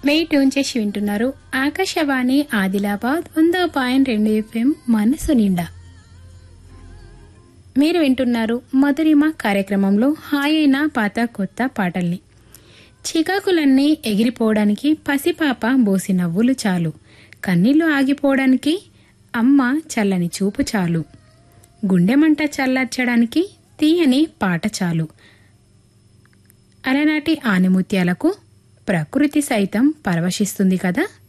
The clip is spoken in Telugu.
వెయిట్ ట్యూన్ చేసి వింటున్నారు ఆకాశవాణి ఆదిలాబాద్ వంద పాయింట్ రెండు ఎఫ్ఎం మనసు నిండా మీరు వింటున్నారు మధురిమ కార్యక్రమంలో హాయైన పాత కొత్త పాటల్ని చికాకులన్నీ ఎగిరిపోవడానికి పసిపాప బోసి నవ్వులు చాలు కన్నీళ్లు ఆగిపోవడానికి అమ్మ చల్లని చూపు చాలు గుండెమంట చల్లార్చడానికి తీయని పాట చాలు అలనాటి ఆనిముత్యాలకు ప్రకృతి సైతం పరవశిస్తుంది కదా